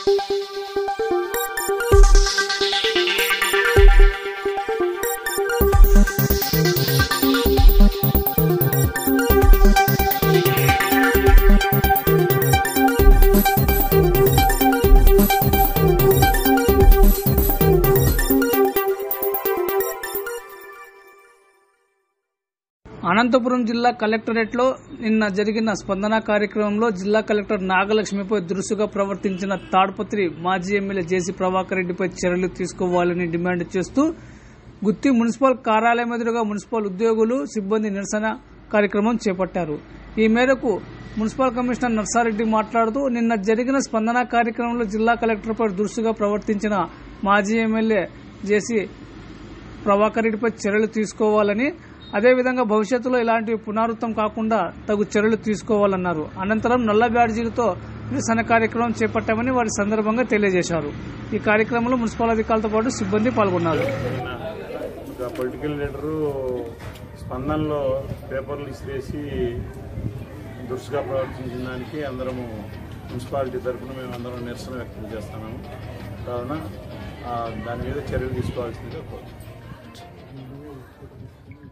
అనంతపురం జిల్లా కలెక్టరేట్లో నిన్న జరిగిన స్పందన కార్యక్రమంలో జిల్లా కలెక్టర్ నాగలక్ష్మిపై దురుసుగా ప్రవర్తించిన తాడ్పత్రి మాజీ ఎమ్మెల్యే జేసీ ప్రభాకర్ రెడ్డిపై చర్యలు తీసుకోవాలని డిమాండ్ చేస్తూ గుత్తి మున్సిపల్ కార్యాలయం ఎదురుగా మున్సిపల్ ఉద్యోగులు సిబ్బంది నిరసన కార్యక్రమం చేపట్టారు ఈ మేరకు మున్సిపల్ కమిషనర్ నర్సారెడ్డి మాట్లాడుతూ నిన్న జరిగిన స్పందన కార్యక్రమంలో జిల్లా కలెక్టర్పై దురుసుగా ప్రవర్తించిన మాజీ ఎమ్మెల్యే జేసీ ప్రభాకర్ రెడ్డిపై చర్యలు తీసుకోవాలని అదేవిధంగా భవిష్యత్తులో ఇలాంటివి పునరావృతం కాకుండా తగు చర్యలు తీసుకోవాలన్నారు అనంతరం నల్ల బ్యాడ్జీలతో నిరసన కార్యక్రమం చేపట్టామని వారి సందర్భంగా తెలియజేశారు ఈ కార్యక్రమంలో మున్సిపల్ అధికారులతో పాటు సిబ్బంది పాల్గొన్నారు ఒక పొలిటికల్ లీడరు స్పందనలో పేపర్లు ఇసిరేసి దురుసుగా ప్రవర్తించిన దానికి అందరము మున్సిపాలిటీ తరఫున మేము అందరం నిరసన వ్యక్తం చేస్తున్నాము కావున ఆ, దాని మీద చర్యలు తీసుకోవాల్సిందిగా కోరుతున్నాం